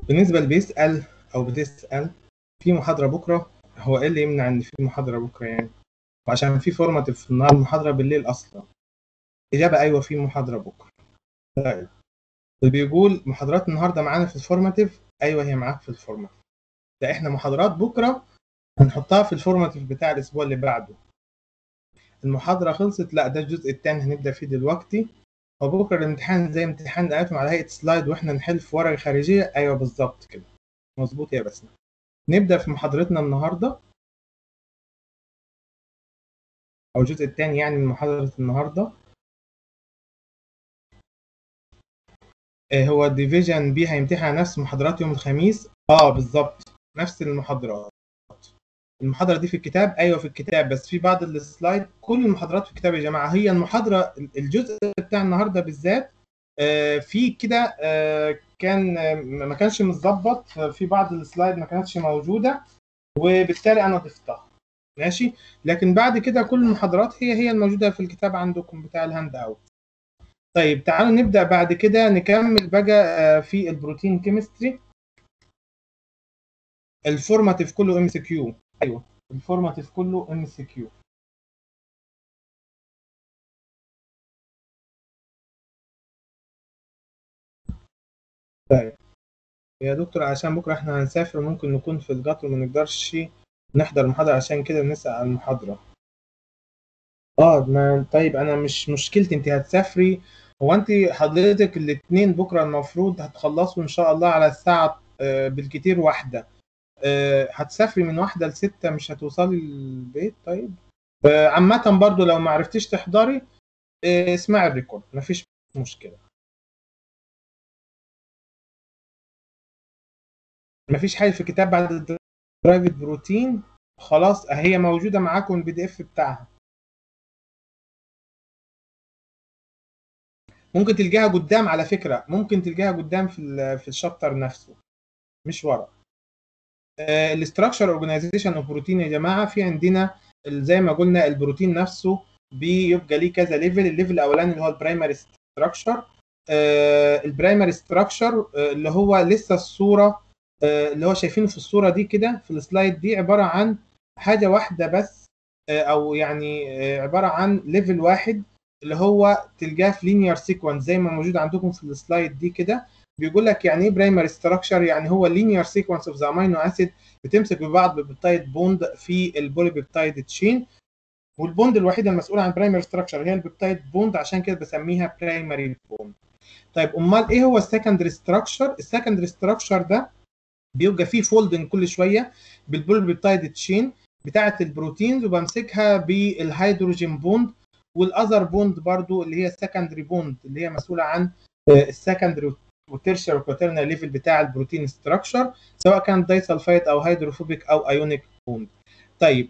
بالنسبة اللي بيسأل أو بتسأل في محاضرة بكرة هو إيه اللي يمنع إن في محاضرة بكرة يعني؟ وعشان في فورماتيف في النهار المحاضرة بالليل أصلا إجابة أيوة في محاضرة بكرة طيب اللي بيقول محاضرات النهاردة معانا في الفورماتيف أيوة هي معاك في الفورماتيف ده إحنا محاضرات بكرة هنحطها في الفورماتيف بتاع الأسبوع اللي بعده المحاضرة خلصت لا ده الجزء الثاني هنبدأ فيه دلوقتي وبكرة الامتحان زي امتحان دقايقهم على هيئة سلايد واحنا نحل في ورقة خارجية أيوة بالظبط كده مظبوط يا بسمة نبدأ في محاضرتنا النهاردة أو الجزء الثاني يعني من محاضرة النهاردة آه، هو ديفيجن بي هيمتحن نفس محاضرات يوم الخميس اه بالظبط نفس المحاضرات المحاضرة دي في الكتاب ايوه في الكتاب بس في بعض السلايد كل المحاضرات في الكتاب يا جماعة هي المحاضرة الجزء بتاع النهاردة بالذات آه، في كده آه، كان آه، ما كانش متظبط في بعض السلايد ما كانتش موجودة وبالتالي انا ضفتها ماشي لكن بعد كده كل المحاضرات هي هي الموجودة في الكتاب عندكم بتاع الهاند اوت طيب تعالوا نبدأ بعد كده نكمل بقى آه، في البروتين كيمستري الفورماتيف كله ام سي كيو ايوه الفورماتيف كله ام سي كيو طيب يا دكتور عشان بكره احنا هنسافر ممكن نكون في القطر وما نقدرش نحضر المحاضرة عشان كده بنسأل عن المحاضرة اه ما طيب انا مش مشكلتي انت هتسافري هو انت حضرتك الاثنين بكره المفروض هتخلصوا ان شاء الله على الساعه آه، بالكتير واحده آه، هتسافري من واحده لستة مش هتوصلي البيت طيب آه، عامة برضو لو ما عرفتيش تحضري آه، اسمعي الريكورد مفيش مشكلة مفيش حاجة في الكتاب بعد الدرايفت بروتين خلاص هي موجودة معاكم البي دي اف بتاعها ممكن تلقاها قدام على فكرة ممكن تلقاها قدام في ال في الشابتر نفسه مش ورا الاستراكشر اورجانيزيشن اوف بروتين يا جماعة في عندنا ال- زي ما قلنا البروتين نفسه بيبقى ليه كذا ليفل الليفل الاولاني اللي هو البرايمري ستراكشر البرايمري ستراكشر اللي هو لسه الصورة آه، اللي هو شايفينه في الصورة دي كده في السلايد دي عبارة عن حاجة واحدة بس آه، او يعني آه، عبارة عن ليفل واحد اللي هو تلقاه في لينير سيكونس زي ما موجود عندكم في السلايد دي كده بيقول لك يعني ايه برايمري ستراكشر يعني هو لينير سيكونس اوف ذا امينو اسيد بتمسك ببعض ببيبتايد بوند في البوليبيبتايد تشين والبوند الوحيده المسؤوله عن برايمري ستراكشر هي البيبتايد بوند عشان كده بسميها برايمري بوند طيب امال ايه هو السكندري ستراكشر السكندري ستراكشر ده بيبقى فيه فولدنج كل شويه بالبوليبيبتايد تشين بتاعه البروتينز وبمسكها بالهيدروجين بوند والاذر بوند برضو اللي هي السكندري بوند اللي هي مسؤوله عن السكندري والتيرشر والكوترنال ليفل بتاع البروتين ستراكشر سواء كان دايسلفايد او هيدروفوبيك او ايونيك بوند طيب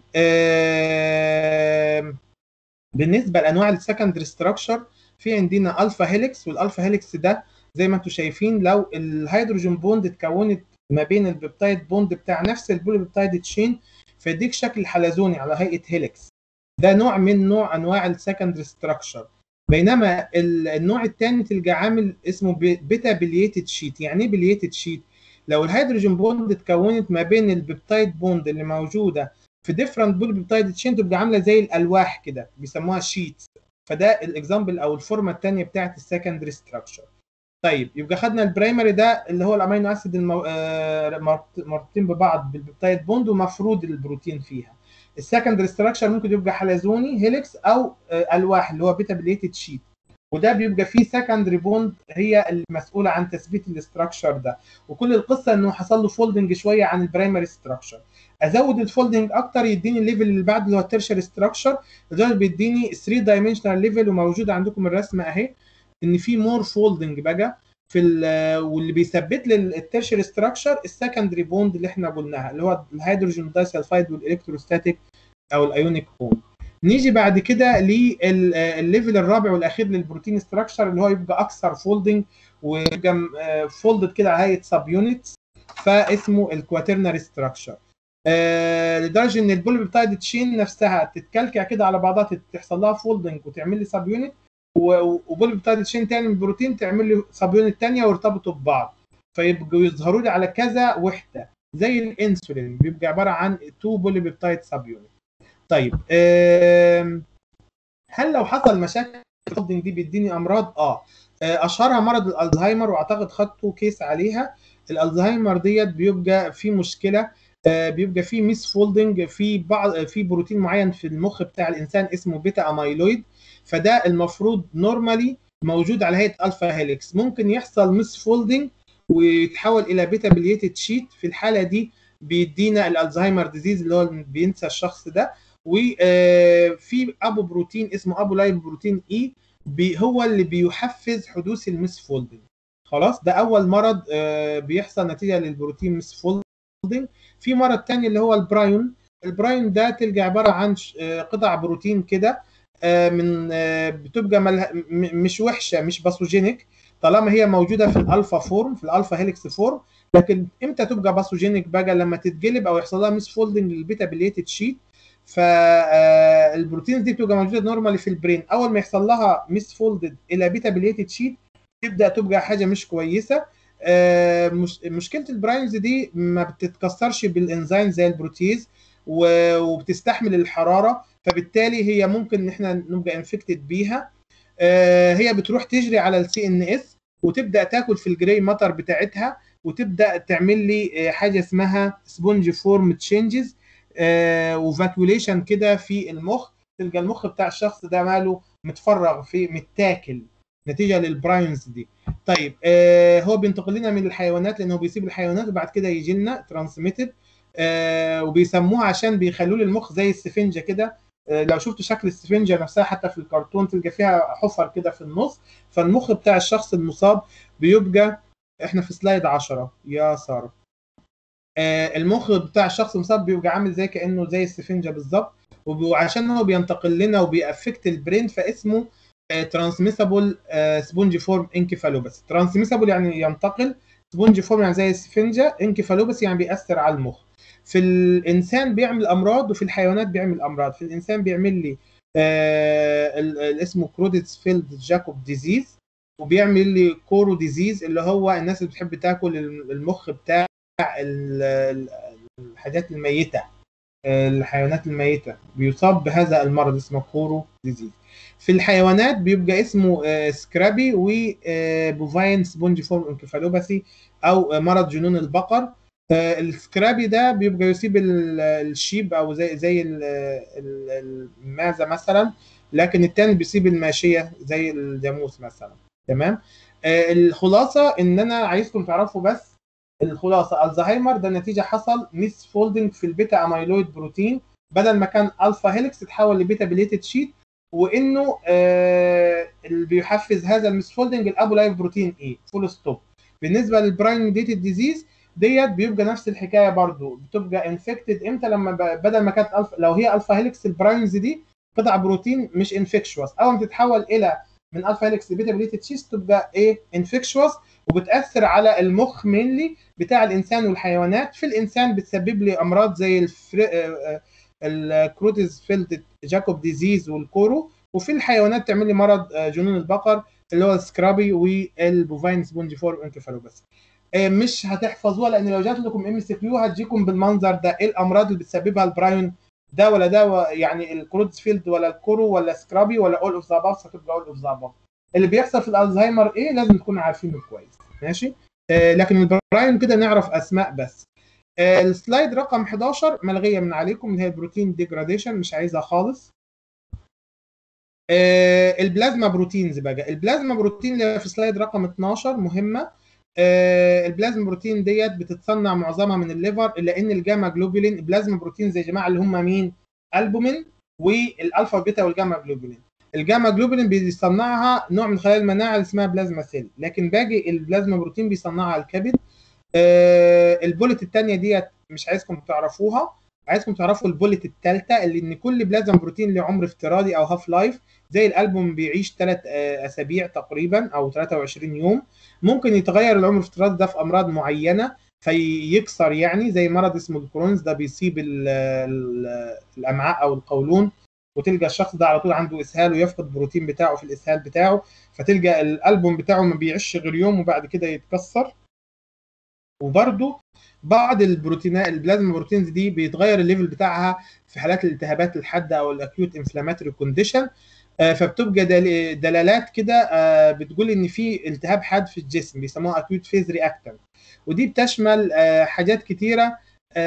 آم، بالنسبه لانواع السكندري ستراكشر في عندنا الفا هيليكس والالفا هيليكس ده زي ما انتم شايفين لو الهيدروجين بوند اتكونت ما بين البيبتايد بوند بتاع نفس البوليبيبتايد تشين فيديك شكل حلزوني على هيئه هيليكس ده نوع من نوع انواع السكندري ستراكشر بينما ال- النوع الثاني تلقى عامل اسمه بيتا بلييتد شيت يعني ايه بلييتد شيت لو الهيدروجين بوند اتكونت ما بين البيبتايد بوند اللي موجوده في ديفرنت بوليبيبتايد تشين تبقى عامله زي الالواح كده بيسموها شيتس فده الاكزامبل او الفورمه الثانيه بتاعت السكندري ستراكشر طيب يبقى خدنا البرايمري ده اللي هو الامينو اسيد المو... آه، مرت- مرتبطين ببعض بالبيبتايد بوند ومفروض البروتين فيها السكندري ستراكشر ممكن يبقى حلزوني هيليكس او آه، الواح اللي هو بيتا بليتد شيت وده بيبقى فيه سكندري بوند هي المسؤوله عن تثبيت الاستراكشر ده وكل القصه انه حصل له فولدنج شويه عن البرايمري ستراكشر ازود الفولدنج اكتر يديني الليفل اللي بعد اللي هو الترشري ستراكشر ده بيديني 3 دايمنشنال ليفل وموجود عندكم الرسمه اهي ان في مور فولدنج بقى في ال- واللي بيثبت لي الترشري ستراكشر السكندري بوند اللي احنا قلناها اللي هو الهيدروجين دايسلفايد والالكتروستاتيك او الايونيك بوند نيجي بعد كده للليفل الرابع والاخير للبروتين ستراكشر اللي هو يبقى اكثر فولدنج ويبقى فولدد كده على هيئه سب يونتس فاسمه الكواترنري ستراكشر آه لدرجه ان البوليبيبتايد تشين نفسها تتكلكع كده على بعضها تحصل لها فولدنج وتعمل لي سب يونت وبوليبيبتايد تشين تاني من البروتين تعمل لي سب يونت ثانيه ويرتبطوا ببعض فيبقوا يظهروا لي على كذا وحده زي الانسولين بيبقى عباره عن تو بولي بيبتايد سب يونت طيب آم، هل لو حصل مشاكل في الفولدنج دي بيديني امراض اه آه، اشهرها مرض الالزهايمر واعتقد خدتوا كيس عليها الالزهايمر ديت بيبقى في مشكله آه، بيبقى في ميس فولدنج في بعض في بروتين معين في المخ بتاع الانسان اسمه بيتا اميلويد فده المفروض نورمالي موجود على هيئه الفا هيليكس ممكن يحصل ميس فولدنج ويتحول الى بيتا بليتد شيت في الحاله دي بيدينا الالزهايمر ديزيز اللي هو بينسى الشخص ده وفي ابو بروتين اسمه ابو لايف بروتين اي بي هو اللي بيحفز حدوث الميس فولدنج خلاص ده اول مرض آه، بيحصل نتيجه للبروتين ميس فولدنج في مرض تاني اللي هو البرايون البرايون ده تلقى عباره عن ش- آه، قطع بروتين كده آه، من آه، بتبقى ملها م- مش وحشه مش باثوجينيك طالما هي موجوده في الالفا فورم في الالفا هيليكس فورم لكن امتى تبقى باثوجينيك بقى لما تتجلب او يحصل لها ميس فولدنج للبيتا بليتد شيت فالبروتينز دي بتبقى موجوده نورمالي في البرين اول ما يحصل لها ميس فولدد الى بيتا بليتد شيت تبدا تبقى حاجه مش كويسه آه، مش مشكله البرايمز دي ما بتتكسرش بالانزيم زي البروتيز و- وبتستحمل الحراره فبالتالي هي ممكن ان احنا نبقى انفكتد بيها آه، هي بتروح تجري على السي ان اس وتبدا تاكل في الجراي ماتر بتاعتها وتبدا تعمل لي آه، حاجه اسمها سبونج فورم تشينجز وفاكوليشن كده في المخ تلقى المخ بتاع الشخص ده ماله متفرغ في متاكل نتيجه للبراينز دي طيب آه هو بينتقل لنا من الحيوانات لانه بيسيب الحيوانات وبعد كده يجي لنا ترانسميتد آه وبيسموه عشان بيخلوا لي المخ زي السفنجه كده آه لو شفتوا شكل السفنجه نفسها حتى في الكرتون تلقى فيها حفر كده في النص فالمخ بتاع الشخص المصاب بيبقى احنا في سلايد 10 يا ساره آه المخ بتاع الشخص المصاب بيبقى عامل زي كانه زي السفنجه بالظبط وعشان هو بينتقل لنا وبيأفكت البرين فاسمه ترانسميسابل سبونج فورم انكفالوباثي ترانسميسابل يعني ينتقل سبونج فورم يعني زي السفنجه انكفالوباثي يعني بيأثر على المخ في الانسان بيعمل امراض وفي الحيوانات بيعمل امراض في الانسان بيعمل لي آه ال- ال- اسمه كروديتسفيلد جاكوب ديزيز وبيعمل لي كورو ديزيز اللي هو الناس اللي بتحب تاكل المخ بتاع ال- ال- الحاجات الميته الحيوانات الميته بيصاب بهذا المرض اسمه كورو ديزيز في الحيوانات بيبقى اسمه آه، سكرابي وبوفاين سبونج فورم انكفالوباثي او آه، مرض جنون البقر آه، السكرابي ده بيبقى يصيب ال- الشيب او زي زي ال- ال- المعزه مثلا لكن التاني بيصيب الماشيه زي الجاموس مثلا تمام آه، الخلاصه ان انا عايزكم تعرفوا بس الخلاصه الزهايمر ده نتيجه حصل ميس فولدنج في البيتا اميلويد بروتين بدل ما كان الفا هيلكس اتحول لبيتا بليتد شيت وانه آه اللي بيحفز هذا الميس فولدنج الابو لايف بروتين اي فول ستوب بالنسبه للبراين ديتد ديزيز ديت بيبقى نفس الحكايه برضو بتبقى انفكتد امتى لما ب- بدل ما كانت الفا لو هي الفا هيلكس البراينز دي قطع بروتين مش انفكشوس اول ما تتحول الى من الفا هيلكس لبيتا بليتد شيت تبقى ايه انفكشوس وبتاثر على المخ مينلي بتاع الانسان والحيوانات في الانسان بتسبب لي امراض زي الفري... آه، آه، الكروتيز فيلد جاكوب ديزيز والكورو وفي الحيوانات تعمل لي مرض آه، جنون البقر اللي هو السكرابي والبوفاين سبونج فور انكفالوباثي آه، مش هتحفظوها لان لو جات لكم ام سي كيو هتجيكم بالمنظر ده ايه الامراض اللي بتسببها البرايون ده ولا ده و- يعني الكروتز فيلد ولا الكورو ولا سكرابي ولا اول اوف ذا باث هتبقى اول اوف ذا باث اللي بيحصل في الالزهايمر ايه لازم تكونوا عارفينه كويس ماشي آه، لكن البراين كده نعرف اسماء بس آه، السلايد رقم 11 ملغيه من عليكم اللي هي البروتين ديجراديشن مش عايزها خالص آه، البلازما بروتينز بقى البلازما بروتين اللي في سلايد رقم 12 مهمه آه، البلازما بروتين ديت بتتصنع معظمها من الليفر الا ان الجاما جلوبولين البلازما بروتينز يا جماعه اللي هم مين البومين والالفا بيتا والجاما جلوبولين الجاما جلوبولين بيصنعها نوع من خلايا المناعه اللي اسمها بلازما سيل لكن باقي البلازما بروتين بيصنعها الكبد آه، البولت الثانيه ديت مش عايزكم تعرفوها عايزكم تعرفوا البولت الثالثه اللي ان كل بلازما بروتين له عمر افتراضي او هاف لايف زي الالبوم بيعيش ثلاث اسابيع تقريبا او 23 يوم ممكن يتغير العمر الافتراضي ده في امراض معينه فيكسر يعني زي مرض اسمه الكرونز ده بيصيب ال ال الامعاء او القولون وتلقى الشخص ده على طول عنده اسهال ويفقد البروتين بتاعه في الاسهال بتاعه فتلقى الالبوم بتاعه ما بيعيش غير يوم وبعد كده يتكسر وبرده بعض البروتينات البلازما بروتينز دي بيتغير الليفل بتاعها في حالات الالتهابات الحاده او الاكيوت انفلاماتوري كونديشن فبتبقى دلالات كده بتقول ان في التهاب حاد في الجسم بيسموها اكيوت فيز رياكتنت ودي بتشمل حاجات كتيره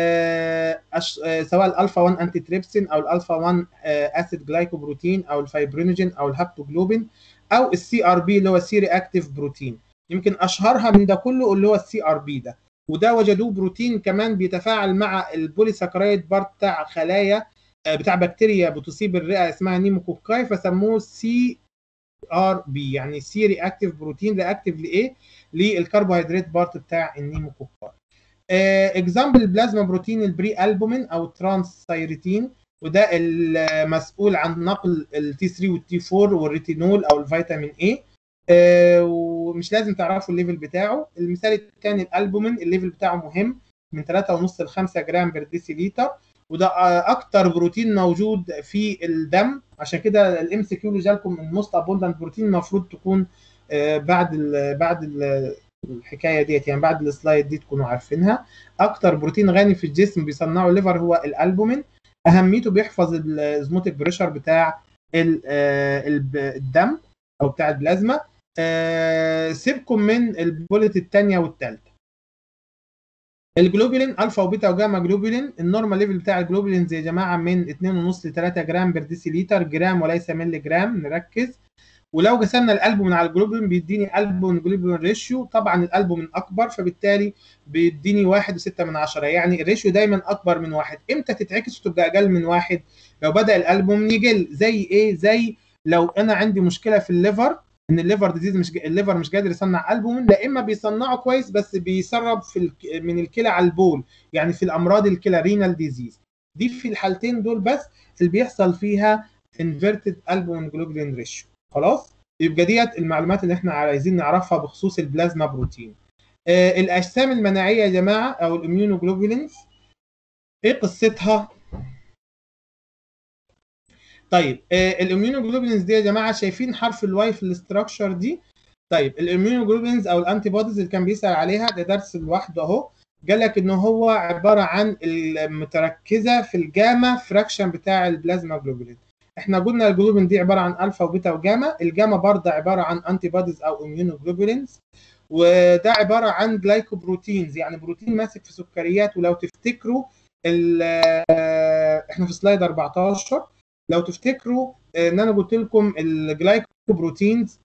سواء الالفا 1 انتي تريبسين او الالفا 1 اسيد جلايكوبروتين او الفايبرينوجين او الهابتوجلوبين او السي ار بي اللي هو سي رياكتيف بروتين يمكن اشهرها من ده كله اللي هو السي ار بي ده وده وجدوه بروتين كمان بيتفاعل مع البوليساكرايد بارت بتاع خلايا بتاع بكتيريا بتصيب الرئه اسمها نيموكوكاي فسموه سي ار بي يعني سي رياكتيف بروتين رياكتيف لايه؟ للكربوهيدرات بارت بتاع النيموكوكاي. اكزامبل البلازما بروتين البري البومين او الترانس سايريتين وده المسؤول عن نقل التي 3 والتي 4 والريتينول او الفيتامين اي آه ومش لازم تعرفوا الليفل بتاعه المثال الثاني الالبومين الليفل بتاعه مهم من 3.5 ل 5 جرام بر ديسيليتر وده اكتر بروتين موجود في الدم عشان كده الام سي كيو اللي جالكم الموست ابوندنت بروتين المفروض تكون آه بعد ال بعد ال الحكايه ديت يعني بعد السلايد دي تكونوا عارفينها اكتر بروتين غني في الجسم بيصنعه الليفر هو الالبومين اهميته بيحفظ الزموتيك بريشر بتاع الدم او بتاع البلازما سيبكم من البولت الثانيه والثالثه الجلوبولين الفا وبيتا وجاما جلوبولين النورمال ليفل بتاع الجلوبولين يا جماعه من 2.5 ل 3 جرام بر ديسيليتر جرام وليس ملي جرام نركز ولو قسمنا الالبومين على الجلوبولين بيديني البومين جلوبولين ريشيو طبعا الالبومين اكبر فبالتالي بيديني 1.6 من 10 يعني الريشيو دايما اكبر من واحد امتى تتعكس وتبقى اقل من واحد لو بدا الالبومين يقل زي ايه زي لو انا عندي مشكله في الليفر ان الليفر ديزيز مش الليفر مش قادر يصنع البومين لا اما بيصنعه كويس بس بيسرب في الك... من الكلى على البول يعني في الامراض الكلى رينال ديزيز دي في الحالتين دول بس اللي بيحصل فيها انفيرتد البومين جلوبولين ريشيو خلاص يبقى ديت المعلومات اللي احنا عايزين نعرفها بخصوص البلازما بروتين آه الاجسام المناعيه يا جماعه او الاميونوجلوبولينز ايه قصتها طيب آه الاميونوجلوبولينز دي يا جماعه شايفين حرف الواي في الاستراكشر دي طيب الاميونوجلوبولينز او الانتي بوديز اللي كان بيسال عليها ده درس لوحده اهو قال لك ان هو عباره عن المتركزه في الجاما فراكشن بتاع البلازما جلوبولين احنا قلنا الجلوبين دي عباره عن الفا وبيتا وجاما الجاما برضه عباره عن انتي بوديز او اميونوجلوبولينز وده عباره عن جلايكوبروتينز يعني بروتين ماسك في سكريات ولو تفتكروا احنا في سلايد 14 لو تفتكروا ان انا قلت لكم الجلايكوبروتينز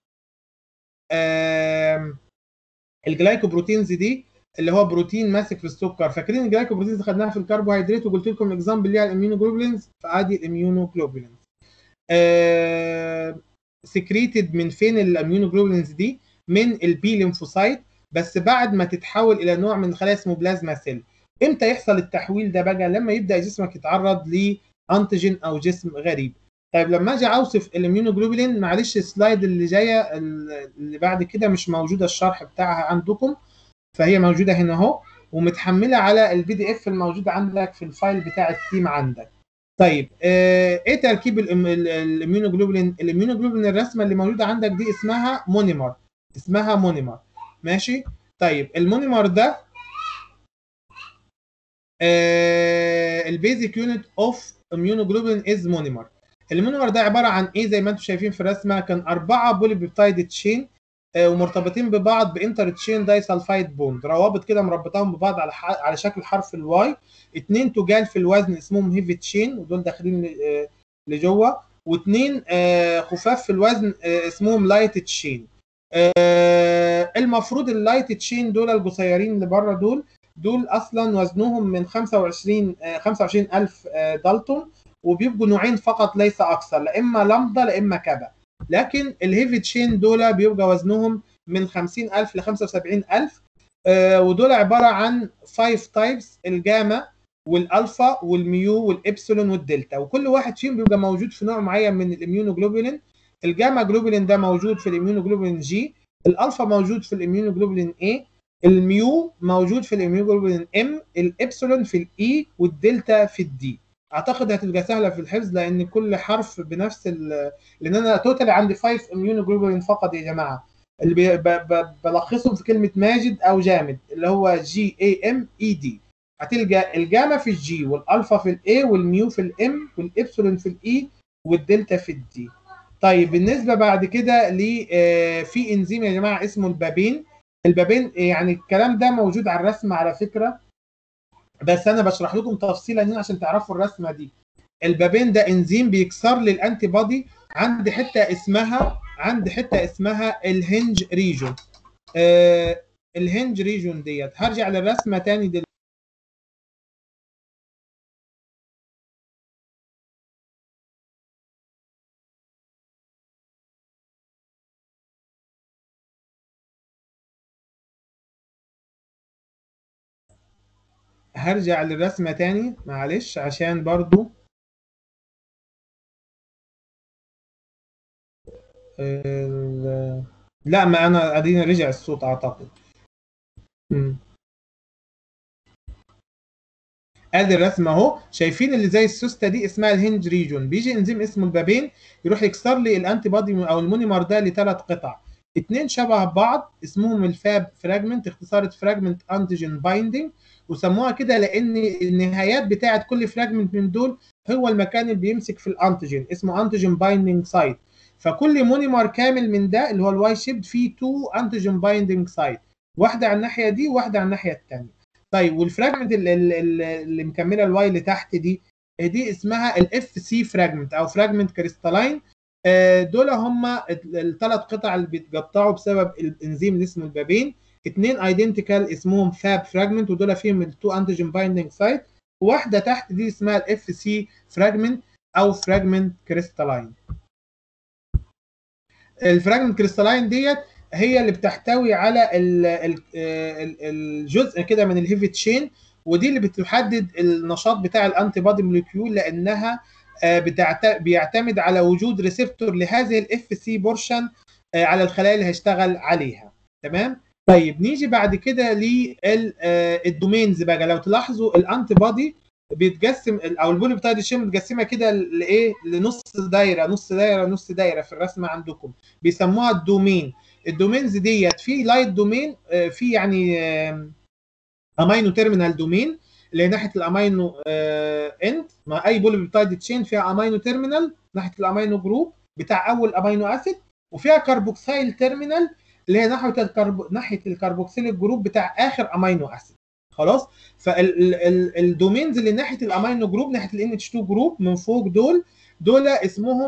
الجلايكوبروتينز دي اللي هو بروتين ماسك في السكر فاكرين الجلايكوبروتينز خدناها في الكربوهيدرات وقلت لكم الاكزامبل ليها الاميونوجلوبولينز فادي الاميونوجلوبولينز آه سكريتد من فين الاميونوجلوبولينز دي من البي ليمفوسايت بس بعد ما تتحول الى نوع من الخلايا اسمه بلازما سيل امتى يحصل التحويل ده بقى لما يبدا جسمك يتعرض لانتيجين او جسم غريب طيب لما اجي اوصف الاميونوجلوبولين معلش السلايد اللي جايه اللي بعد كده مش موجوده الشرح بتاعها عندكم فهي موجوده هنا اهو ومتحمله على البي دي اف الموجود عندك في الفايل بتاع التيم عندك طيب آه ايه تركيب الاميونوجلوبولين الاميونوجلوبولين الرسمه اللي موجوده عندك دي اسمها مونيمر اسمها مونيمر ماشي طيب المونيمر ده آه البيزك يونت اوف اميونوجلوبولين از مونيمر المونيمر ده عباره عن ايه زي ما انتم شايفين في الرسمه كان اربعه بولي بيبتايد تشين آه ومرتبطين ببعض بانتر تشين داي سلفايد بوند روابط كده مربطاهم ببعض على على شكل حرف الواي اثنين تجال في الوزن اسمهم هيفي تشين ودول داخلين آه لجوه واثنين آه خفاف في الوزن اسمهم لايت تشين المفروض اللايت تشين دول القصيرين اللي بره دول دول اصلا وزنهم من 25 25000 دالتون وبيبقوا نوعين فقط ليس اكثر لا اما لامدا لا اما كبا لكن الهيفي تشين دول بيبقى وزنهم من 50000 ل 75000 ودول عباره عن 5 تايبس الجاما والالفا والميو والابسلون والدلتا وكل واحد فيهم بيبقى موجود في نوع معين من الاميونوجلوبولين الجاما جلوبولين ده موجود في الاميونوجلوبولين جي الالفا موجود في الاميونوجلوبولين اي الميو موجود في الاميونوجلوبولين ام الابسلون في الاي والدلتا في الدي اعتقد هتبقى سهله في الحفظ لان كل حرف بنفس ال... لان انا توتال عندي 5 اميونوجلوبولين فقط يا جماعه اللي بي- ب- ب- بلخصهم في كلمه ماجد او جامد اللي هو جي اي ام اي دي هتلقى الجاما في الجي والالفا في الاي والميو في الام والابسلون في الاي والدلتا في الدي طيب بالنسبه بعد كده ل آه، في انزيم يا جماعه اسمه البابين البابين يعني الكلام ده موجود على الرسم على فكره بس انا بشرح لكم تفصيلا هنا عشان تعرفوا الرسمه دي البابين ده انزيم بيكسر لي الانتي بودي عند حته اسمها عند حته اسمها الهنج ريجون آه الهنج ريجون ديت هرجع للرسمه تاني دل... هرجع للرسمه تاني معلش عشان برضو ال- لا ما انا ادينا رجع الصوت اعتقد مم. ادي الرسمه اهو شايفين اللي زي السوسته دي اسمها الهنج ريجون بيجي انزيم اسمه البابين يروح يكسر لي الانتي بودي او المونيمر ده لثلاث قطع اتنين شبه بعض اسمهم الفاب فراجمنت اختصارة فراجمنت انتيجين بايندينج وسموها كده لان النهايات بتاعه كل فراجمنت من دول هو المكان اللي بيمسك في الانتيجين اسمه انتيجين بايندينج سايت فكل مونيمر كامل من ده اللي هو الواي شيب فيه تو انتيجين بايندينج سايت واحده على الناحيه دي وواحده على الناحيه الثانيه طيب والفراجمنت اللي, اللي, اللي مكمله الواي اللي تحت دي دي اسمها الاف سي فراجمنت او فراجمنت كريستالاين دول هم الثلاث قطع اللي بيتقطعوا بسبب الانزيم اللي اسمه البابين اثنين ايدنتيكال اسمهم فاب فراجمنت ودول فيهم التو انتيجين بايندينج سايت وواحده تحت دي اسمها الاف سي فراجمنت او فراجمنت كريستالاين الفراجمنت كريستالاين ديت هي اللي بتحتوي على ال ال ال الجزء كده من الهيفي تشين ودي اللي بتحدد النشاط بتاع الانتي بودي موليكيول لانها بيعتمد على وجود ريسبتور لهذه الاف سي بورشن على الخلايا اللي هيشتغل عليها تمام طيب نيجي بعد كده للدومينز بقى لو تلاحظوا الانتي بودي بيتقسم او البولي بتاع الشيم متقسمه كده لايه لنص دايره نص دايره نص دايره في الرسمه عندكم بيسموها الدومين الدومينز ديت في لايت دومين في يعني امينو تيرمينال دومين اللي هي ناحيه الامينو اند مع اي بوليبيبتايد تشين فيها امينو تيرمينال ناحيه الامينو جروب بتاع اول امينو اسيد وفيها كربوكسيل تيرمينال اللي هي ناحيه الكرب... ناحيه الكربوكسيل جروب بتاع اخر امينو اسيد خلاص فالدومينز اللي ناحيه الامينو جروب ناحيه الان اتش 2 جروب من فوق دول دول اسمهم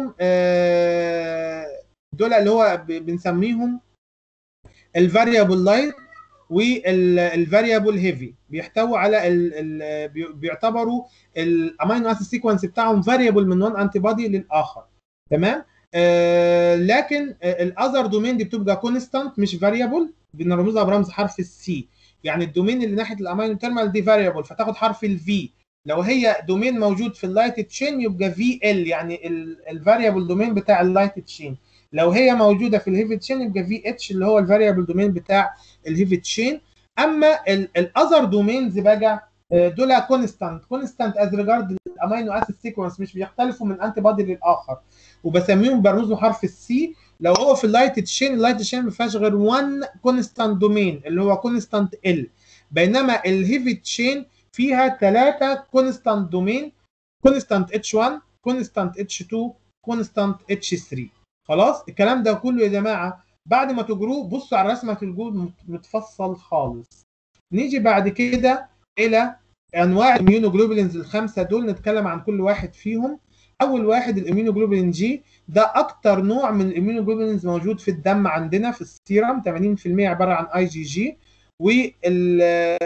دول اللي هو بنسميهم الفاريبل لايت والفاريبل هيفي بيحتووا على ال ال بيعتبروا الامينو اسيد سيكونس بتاعهم فاريبل من وان انتي بودي للاخر تمام آه لكن الاذر دومين دي بتبقى كونستانت مش فاريبل بنرمزها برمز حرف السي يعني الدومين اللي ناحيه الامينو تيرمال دي فاريبل فتاخد حرف الفي لو هي دومين موجود في اللايت تشين يبقى في ال يعني الفاريبل دومين بتاع اللايت تشين لو هي موجوده في الهيفي تشين يبقى في اتش اللي هو الفاريبل دومين بتاع الهيفي تشين اما الاذر دومينز بقى دول كونستانت كونستانت از ريجارد الامينو اسيد سيكونس مش بيختلفوا من انتي بودي للاخر وبسميهم برمزوا حرف السي لو هو في اللايت تشين اللايت تشين ما فيهاش غير 1 كونستانت دومين اللي هو كونستانت ال بينما الهيفي تشين فيها ثلاثه كونستانت دومين كونستانت اتش 1 كونستانت اتش 2 كونستانت اتش 3 خلاص الكلام ده كله يا جماعه بعد ما تجروه بصوا على رسمه الجود متفصل خالص نيجي بعد كده الى انواع الاميونوجلوبولينز الخمسه دول نتكلم عن كل واحد فيهم اول واحد الاميونوجلوبولين جي ده اكتر نوع من الاميونوجلوبولينز موجود في الدم عندنا في السيرم 80% عباره عن اي جي جي وال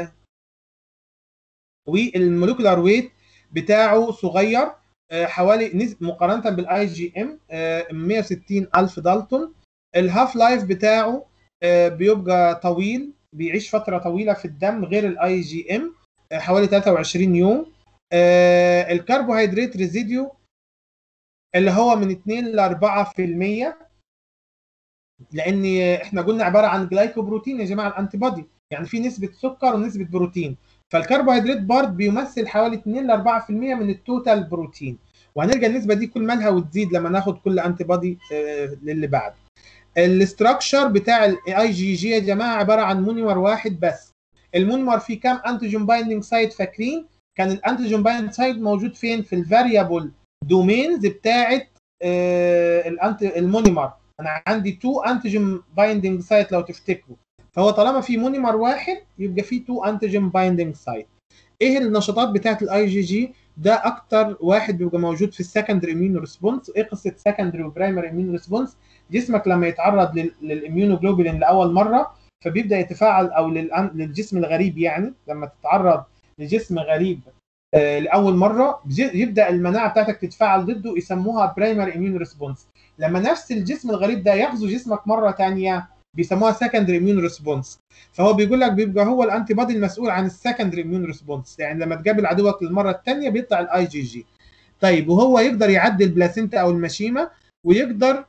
والمولكولار ويت بتاعه صغير حوالي نسبة مقارنة بالاي جي ام 160 ألف دالتون الهاف لايف بتاعه بيبقى طويل بيعيش فترة طويلة في الدم غير الاي جي ام حوالي 23 يوم الكربوهيدرات ريزيديو اللي هو من 2 ل 4% لان احنا قلنا عباره عن جلايكوبروتين يا جماعه الانتي بودي يعني في نسبه سكر ونسبه بروتين فالكربوهيدرات بارد بيمثل حوالي 2 ل 4% من التوتال بروتين وهنلقى النسبه دي كل مالها وتزيد لما ناخد كل انتي بودي للي بعده الاستراكشر بتاع الاي جي جي يا جماعه عباره عن مونيمر واحد بس المونيمر فيه كام انتيجين بايندنج سايت فاكرين كان الانتيجين بايندنج سايت موجود فين في الفاريبل دومينز بتاعه آه الانتي المونيمر انا عندي تو انتيجين بايندنج سايت لو تفتكروا فهو طالما في مونيمر واحد يبقى في تو انتيجين بايندنج سايت ايه النشاطات بتاعه الاي جي جي ده اكتر واحد بيبقى موجود في السكندري اميون ريسبونس ايه قصه سكندري وبرايمري اميون ريسبونس جسمك لما يتعرض للاميونوجلوبولين لاول مره فبيبدا يتفاعل او للجسم الغريب يعني لما تتعرض لجسم غريب آه لاول مره يبدا المناعه بتاعتك تتفاعل ضده يسموها برايمري اميون ريسبونس لما نفس الجسم الغريب ده يغزو جسمك مره ثانيه بيسموها سكندري اميون ريسبونس فهو بيقول لك بيبقى هو الانتي بودي المسؤول عن السكندري اميون ريسبونس يعني لما تقابل عدوك للمره الثانيه بيطلع الاي جي جي طيب وهو يقدر يعدي البلاسينتا او المشيمه ويقدر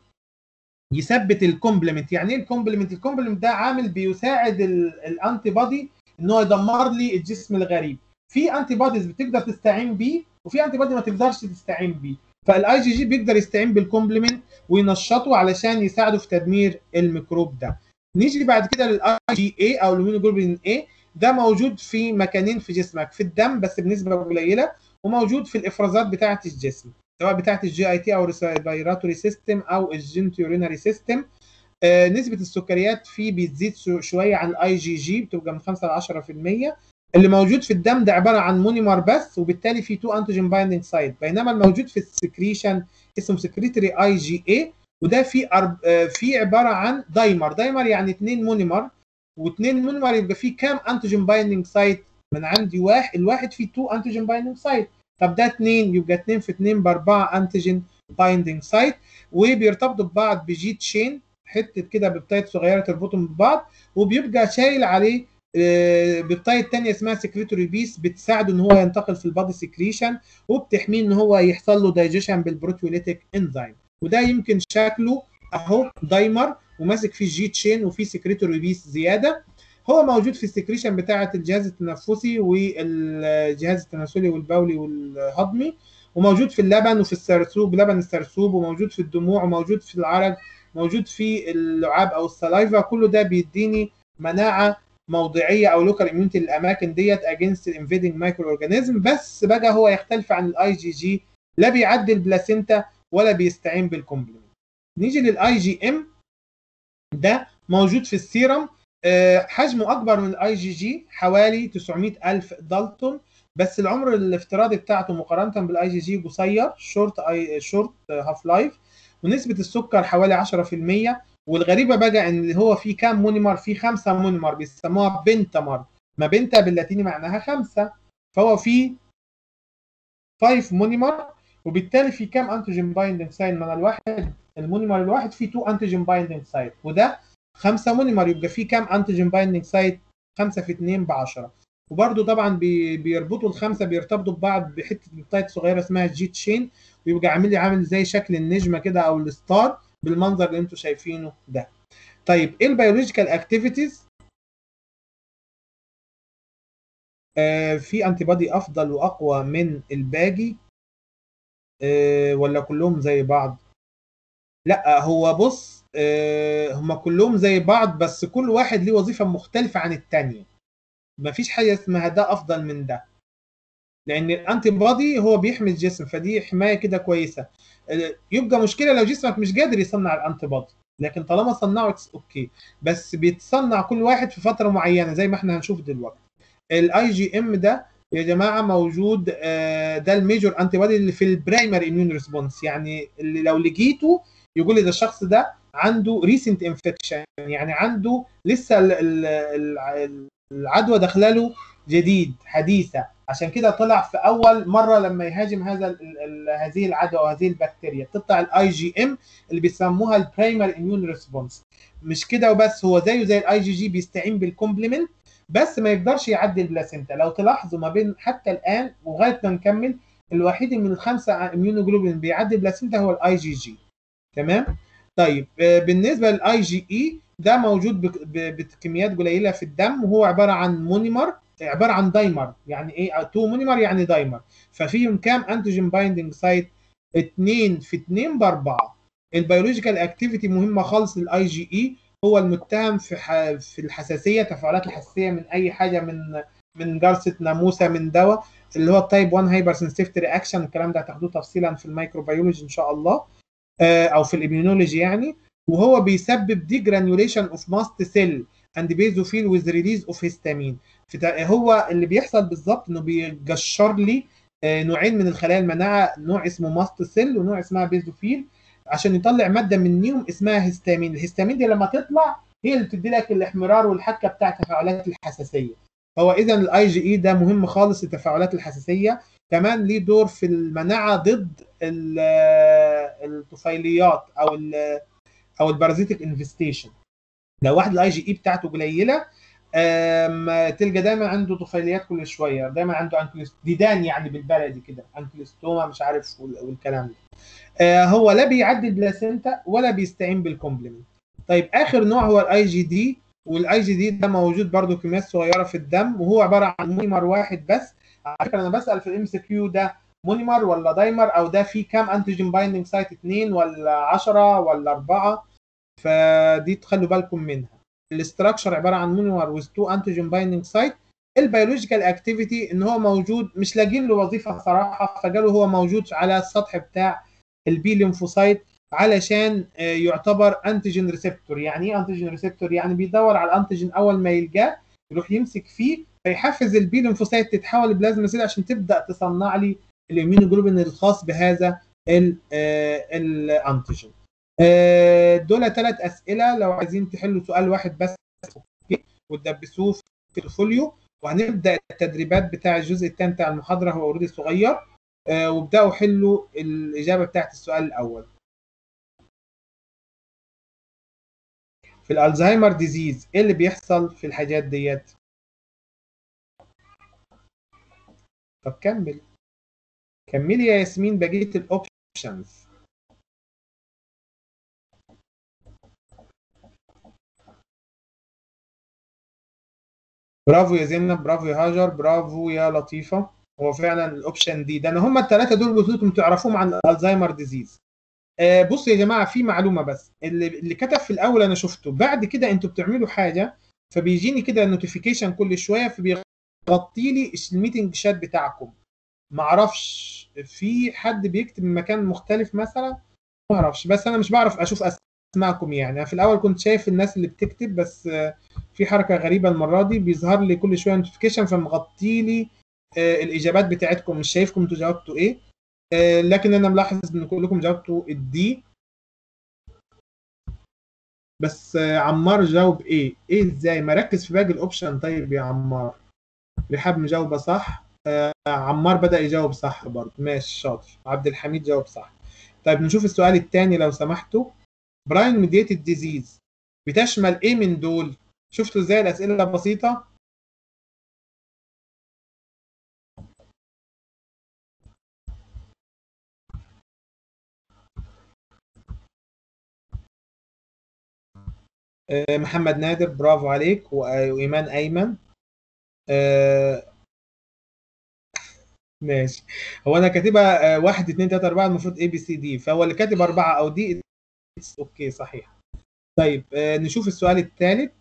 يثبت الكومبلمنت يعني ايه الكومبلمنت الكومبلمنت ده عامل بيساعد الانتي بودي ان هو يدمر لي الجسم الغريب في انتي بوديز بتقدر تستعين بيه وفي انتي بودي ما تقدرش تستعين بيه فالاي جي جي بيقدر يستعين بالكومبلمنت وينشطه علشان يساعده في تدمير الميكروب ده نيجي بعد كده للاي جي اي او الاميونوجلوبولين اي ده موجود في مكانين في جسمك في الدم بس بنسبه قليله وموجود في الافرازات بتاعه الجسم سواء بتاعه الجي اي تي او الريسبيراتوري سيستم او الجنتيورينري سيستم آه نسبه السكريات فيه بتزيد شويه عن الاي جي جي بتبقى من 5 ل 10% اللي موجود في الدم ده عباره عن مونيمر بس وبالتالي في تو انتيجين بايندنج سايت بينما الموجود في السكريشن اسمه سكريتري اي جي اي وده في أرب... في عباره عن دايمر دايمر يعني اثنين مونيمر واثنين مونيمر يبقى في كام انتيجين بايندنج سايت من عندي واحد الواحد فيه تو انتيجين بايندنج سايت طب ده اثنين يبقى اثنين في اثنين باربعه انتيجين بايندنج سايت وبيرتبطوا ببعض بجي تشين حته كده ببتايت صغيره تربطهم ببعض وبيبقى شايل عليه ببتايت تانية اسمها سكريتوري بيس بتساعده ان هو ينتقل في البادي سكريشن وبتحميه ان هو يحصل له دايجيشن بالبروتيوليتيك انزيم وده يمكن شكله اهو دايمر وماسك فيه جي تشين وفيه سكريتوري بيس زياده هو موجود في السكريشن بتاعه الجهاز التنفسي والجهاز التناسلي والبولي والهضمي وموجود في اللبن وفي السرسوب لبن السرسوب وموجود في الدموع وموجود في العرق موجود في اللعاب او السلايفا كله ده بيديني مناعه موضعيه او لوكال اميونتي للاماكن ديت اجينست الانفيدنج مايكرو اورجانيزم بس بقى هو يختلف عن الاي جي جي لا بيعدي البلاسينتا ولا بيستعين بالكومبلمنت نيجي للاي جي ام ده موجود في السيرم حجمه اكبر من الاي جي جي حوالي 900 الف دالتون بس العمر الافتراضي بتاعته مقارنه بالاي جي جي قصير شورت اي شورت هاف لايف ونسبه السكر حوالي 10% والغريبه بقى ان هو في كام مونيمر في خمسه مونيمر بيسموها بنتامر ما بنتا باللاتيني معناها خمسه فهو في 5 مونيمر وبالتالي في كام انتيجين بايندنج سايت من الواحد المونيمر الواحد فيه 2 انتيجين بايندنج سايت وده 5 مونيمر يبقى فيه كام انتيجين بايندنج سايت 5 في 2 ب 10 وبرده طبعا بي بيربطوا الخمسه بيرتبطوا ببعض بحته بيبتايد صغيره اسمها جي تشين ويبقى عامل لي عامل زي شكل النجمه كده او الستار بالمنظر اللي انتم شايفينه ده طيب ايه البيولوجيكال اكتيفيتيز آه في انتي بادي افضل واقوى من الباقي آه ولا كلهم زي بعض لا هو بص آه هم كلهم زي بعض بس كل واحد ليه وظيفه مختلفه عن الثانيه مفيش حاجه اسمها ده افضل من ده لان الانتي بادي هو بيحمي الجسم فدي حمايه كده كويسه يبقى مشكله لو جسمك مش قادر يصنع الانتي بادي لكن طالما صنعه اوكي بس بيتصنع كل واحد في فتره معينه زي ما احنا هنشوف دلوقتي الاي جي ام ده يا جماعه موجود ده الميجور انتي بادي اللي في البرايمري اميون ريسبونس يعني اللي لو لقيته يقول لي ده الشخص ده عنده ريسنت انفكشن يعني عنده لسه العدوى داخله له جديد حديثه عشان كده طلع في اول مره لما يهاجم هذا ال ال هذه العدوى وهذه البكتيريا تطلع الاي جي ام اللي بيسموها البرايمري اميون ريسبونس مش كده وبس هو زيه زي الاي جي جي بيستعين بالكومبلمنت بس ما يقدرش يعدي البلاسينتا لو تلاحظوا ما بين حتى الان لغايه ما نكمل الوحيد من الخمسه اميونوجلوبين بيعدي البلاسينتا هو الاي جي جي تمام طيب بالنسبه للاي جي اي ده موجود بكميات قليله في الدم وهو عباره عن مونيمر عباره عن دايمر يعني ايه تو مونيمر يعني دايمر ففيهم كام انتيجين بايندنج سايت 2 في 2 ب 4 البيولوجيكال اكتيفيتي مهمه خالص للاي جي اي هو المتهم في ح... في الحساسيه تفاعلات الحساسيه من اي حاجه من من جرثه ناموسه من دواء اللي هو التايب 1 هايبر سنسيفتي رياكشن الكلام ده هتاخدوه تفصيلا في الميكروبيولوجي ان شاء الله او في الاميونولوجي يعني وهو بيسبب دي جرانيوليشن اوف ماست سيل اند بيزوفيل ويز ريليز اوف هيستامين هو اللي بيحصل بالظبط انه بيجشر لي نوعين من الخلايا المناعه نوع اسمه ماست سيل ونوع اسمها بيزوفيل عشان يطلع ماده منهم اسمها هيستامين الهيستامين دي لما تطلع هي اللي بتدي لك الاحمرار والحكه بتاع تفاعلات الحساسيه هو اذا الاي جي اي ده مهم خالص للتفاعلات الحساسيه كمان ليه دور في المناعه ضد الطفيليات او ال او البارازيتيك انفستيشن لو واحد الاي جي اي بتاعته قليله تلقى دايما عنده طفيليات كل شويه دايما عنده انكليست ديدان يعني بالبلدي كده انكليستوما مش عارف والكلام ده آه هو لا بيعدي البلاسينتا ولا بيستعين بالكومبلمنت طيب اخر نوع هو الاي جي دي والاي جي دي ده موجود برضو كميات صغيره في الدم وهو عباره عن مونيمر واحد بس على فكره انا بسال في الام سي كيو ده مونيمر ولا دايمر او ده فيه كام انتيجين بايندنج سايت 2 ولا 10 ولا 4 فدي تخلوا بالكم منها الاستراكشر عباره عن مونيمر ويز 2 انتيجين بايندنج سايت البيولوجيكال اكتيفيتي ان هو موجود مش لاقيين له وظيفه صراحه فقالوا هو موجود على السطح بتاع البي ليمفوسايت علشان يعتبر انتيجين ريسبتور يعني ايه انتيجين ريسبتور يعني بيدور على الانتيجين اول ما يلقاه يروح يمسك فيه فيحفز البي ليمفوسايت تتحول لبلازما سيل عشان تبدا تصنع لي الاميونوجلوبين الخاص بهذا الانتيجين دول ثلاث اسئله لو عايزين تحلوا سؤال واحد بس وتدبسوه في الفوليو وهنبدا التدريبات بتاع الجزء الثاني بتاع المحاضره هو اوريدي صغير وابداوا حلوا الاجابه بتاعت السؤال الاول في الالزهايمر ديزيز ايه اللي بيحصل في الحاجات ديت طب كمل كملي يا ياسمين بقيه الاوبشنز برافو يا زينب برافو يا هاجر برافو يا لطيفه هو فعلا الاوبشن دي ده انا هم الثلاثه دول بتوتم تعرفوهم عن الزهايمر ديزيز آه بصوا يا جماعه في معلومه بس اللي, اللي كتب في الاول انا شفته بعد كده انتوا بتعملوا حاجه فبيجيني كده نوتيفيكيشن كل شويه فبيغطي لي الميتنج شات بتاعكم ما اعرفش في حد بيكتب من مكان مختلف مثلا ما اعرفش بس انا مش بعرف اشوف اسماءكم يعني أنا في الاول كنت شايف الناس اللي بتكتب بس في حركه غريبه المره دي بيظهر لي كل شويه نوتيفيكيشن فمغطي لي الاجابات بتاعتكم مش شايفكم انتوا جاوبتوا ايه لكن انا ملاحظ ان كلكم جاوبتوا الدي بس عمار جاوب ايه ايه ازاي مركز في باقي الاوبشن طيب يا عمار رحاب مجاوبه صح عمار بدا يجاوب صح برضه ماشي شاطر عبد الحميد جاوب صح طيب نشوف السؤال الثاني لو سمحتوا براين ميديتد ديزيز بتشمل ايه من دول شفتوا ازاي الاسئله بسيطه محمد نادر برافو عليك وايمان ايمن أه ماشي هو انا كاتبها واحد اتنين تلاته اربعه المفروض اي بي سي دي فهو اللي كاتب اربعه او دي اوكي صحيح طيب أه نشوف السؤال الثالث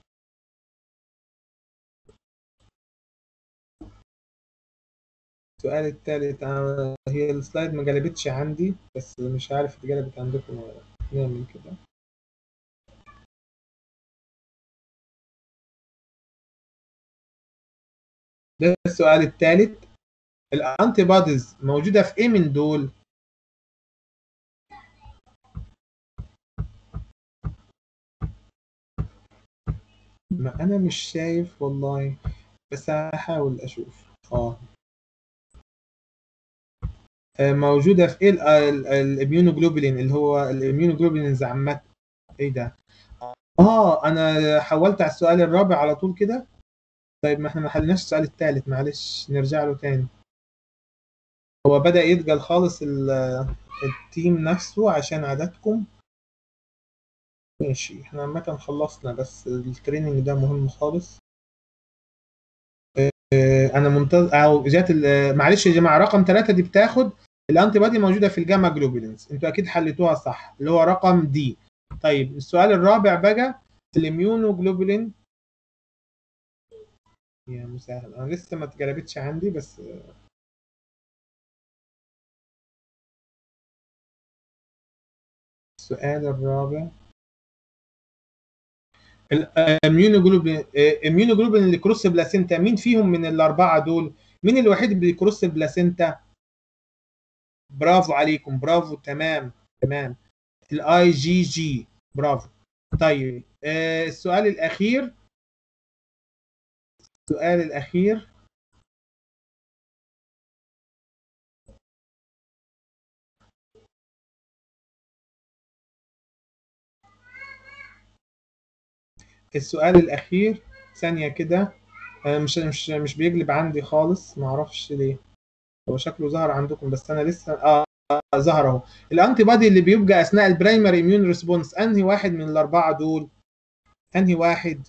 السؤال الثالث هي السلايد ما جلبتش عندي بس مش عارف اتجلبت عندكم ولا نعمل كده ده السؤال الثالث الانتي بوديز موجوده في ايه من دول ما انا مش شايف والله بس هحاول اشوف اه موجوده في ايه الاميونوجلوبولين اللي هو الاميونوجلوبولينز عامه ايه ده اه انا حولت على السؤال الرابع على طول كده طيب ما احنا ما حلناش السؤال الثالث معلش نرجع له تاني هو بدأ يتقل خالص التيم نفسه عشان عددكم ماشي احنا عامة خلصنا بس التريننج ده مهم خالص اه انا منتظر او جات معلش يا جماعة رقم ثلاثة دي بتاخد الانتي بادي موجوده في الجاما جلوبولينز انتوا اكيد حليتوها صح اللي هو رقم دي طيب السؤال الرابع بقى الاميونو جلوبولين يا مسهل انا لسه ما اتجربتش عندي بس السؤال الرابع الاميونوجلوبين اميونوجلوبين اللي كروس بلاسينتا مين فيهم من الاربعه دول مين الوحيد اللي بيكروس البلاسينتا برافو عليكم برافو تمام تمام الاي جي جي برافو طيب آه السؤال الاخير السؤال الاخير السؤال الاخير ثانيه كده آه مش مش مش بيجلب عندي خالص ما اعرفش ليه هو شكله ظهر عندكم بس انا لسه اه ظهر اهو الانتي بادي اللي بيبقى اثناء البرايمري اميون ريسبونس انهي واحد من الاربعه دول انهي واحد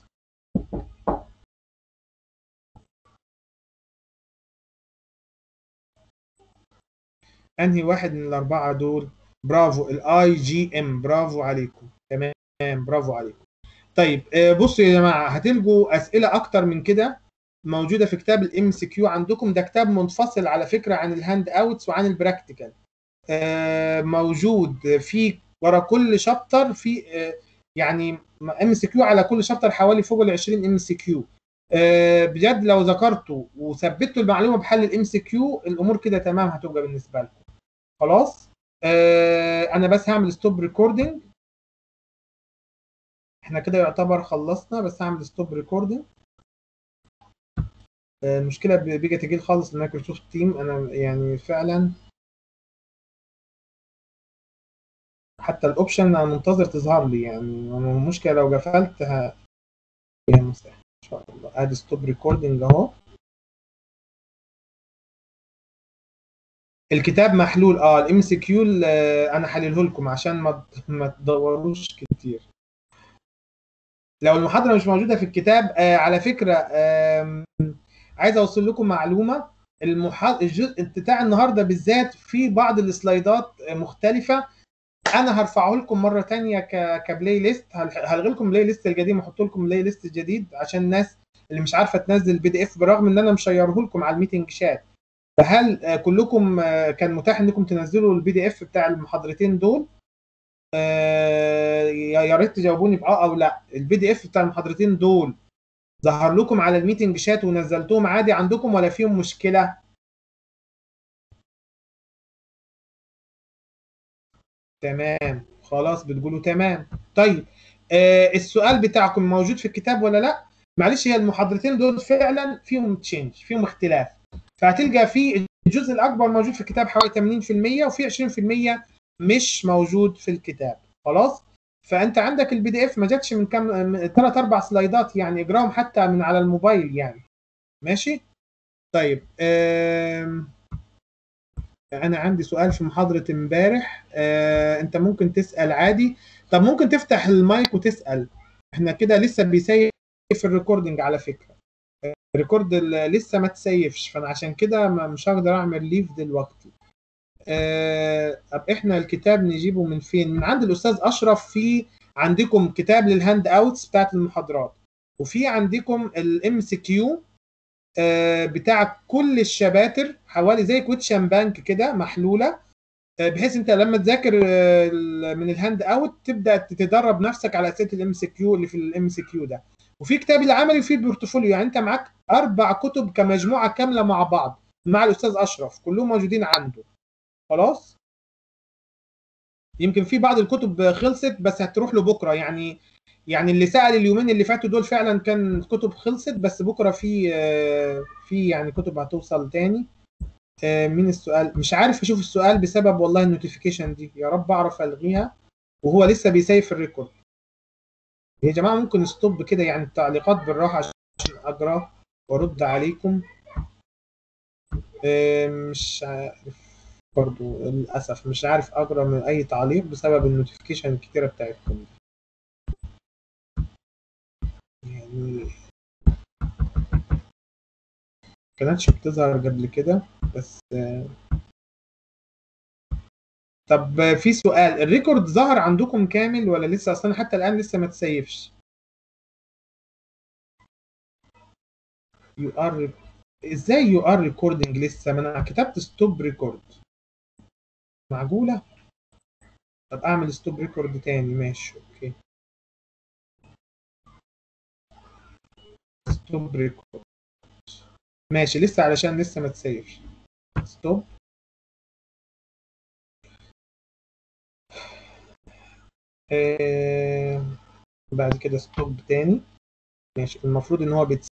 انهي واحد من الاربعه دول برافو الاي جي ام برافو عليكم تمام برافو عليكم طيب بصوا يا جماعه هتلقوا اسئله اكتر من كده موجوده في كتاب الام سي كيو عندكم ده كتاب منفصل على فكره عن الهاند اوتس وعن البراكتيكال موجود في ورا كل شابتر في يعني ام سي كيو على كل شابتر حوالي فوق ال 20 ام سي كيو بجد لو ذكرتوا وثبتوا المعلومه بحل الام سي كيو الامور كده تمام هتبقى بالنسبه لكم خلاص انا بس هعمل ستوب ريكوردنج احنا كده يعتبر خلصنا بس هعمل ستوب ريكوردنج المشكله بيجي تجيل خالص المايكروسوفت تيم انا يعني فعلا حتى الاوبشن انا منتظر تظهر لي يعني المشكله لو قفلت ه... يا مساء ان شاء الله ادي ستوب ريكوردنج اهو الكتاب محلول اه الام سي كيو انا حلله لكم عشان ما ما تدوروش كتير لو المحاضره مش موجوده في الكتاب آه على فكره آه عايز اوصل لكم معلومه المحا... الجزء بتاع النهارده بالذات في بعض السلايدات مختلفه انا هرفعه لكم مره تانية ك... كبلاي ليست هلغي لكم بلاي ليست القديم واحط لكم بلاي ليست جديد عشان الناس اللي مش عارفه تنزل البي دي اف برغم ان انا مشيره لكم على الميتنج شات فهل كلكم كان متاح انكم تنزلوا البي دي اف بتاع المحاضرتين دول يا ريت تجاوبوني باه او لا البي دي اف بتاع المحاضرتين دول ظهر لكم على الميتنج شات ونزلتهم عادي عندكم ولا فيهم مشكله تمام خلاص بتقولوا تمام طيب آه السؤال بتاعكم موجود في الكتاب ولا لا معلش هي المحاضرتين دول فعلا فيهم تشينج فيهم اختلاف فهتلقى في الجزء الاكبر موجود في الكتاب حوالي 80% وفي 20% مش موجود في الكتاب خلاص فانت عندك البي دي اف ما جاتش من كام ثلاث اربع سلايدات يعني اجراهم حتى من على الموبايل يعني ماشي طيب آم... انا عندي سؤال في محاضره امبارح آه، انت ممكن تسال عادي طب ممكن تفتح المايك وتسال احنا كده لسه بيسيف الريكوردنج على فكره الريكورد لسه ما تسيفش فانا عشان كده مش هقدر اعمل ليف دلوقتي آه، طب احنا الكتاب نجيبه من فين من عند الاستاذ اشرف في عندكم كتاب للهاند اوتس بتاعت المحاضرات وفي عندكم الام سي كيو بتاع كل الشباتر حوالي زي كويتشن بانك كده محلوله بحيث انت لما تذاكر من الهاند اوت تبدا تتدرب نفسك على اسئله الام سي كيو اللي في الام سي كيو ده وفي كتاب العملي وفي البورتفوليو يعني انت معاك اربع كتب كمجموعه كامله مع بعض مع الاستاذ اشرف كلهم موجودين عنده خلاص يمكن في بعض الكتب خلصت بس هتروح له بكره يعني يعني اللي سال اليومين اللي فاتوا دول فعلا كان كتب خلصت بس بكره في في يعني كتب هتوصل تاني مين السؤال مش عارف اشوف السؤال بسبب والله النوتيفيكيشن دي يا رب اعرف الغيها وهو لسه بيسيف الريكورد يا جماعه ممكن ستوب كده يعني التعليقات بالراحه عشان اقرا وارد عليكم مش عارف برضو للاسف مش عارف اقرا من اي تعليق بسبب النوتيفيكيشن الكتيره بتاعتكم دي يعني كانتش بتظهر قبل كده بس طب في سؤال الريكورد ظهر عندكم كامل ولا لسه اصلا حتى الان لسه ما تسيفش يو ار ازاي يو ار ريكوردنج لسه ما انا كتبت ستوب ريكورد معقوله طب اعمل ستوب ريكورد تاني ماشي اوكي ستوب ريكورد ماشي لسه علشان لسه ما تسيفش ستوب آه بعد كده ستوب تاني ماشي المفروض ان هو بيتسيف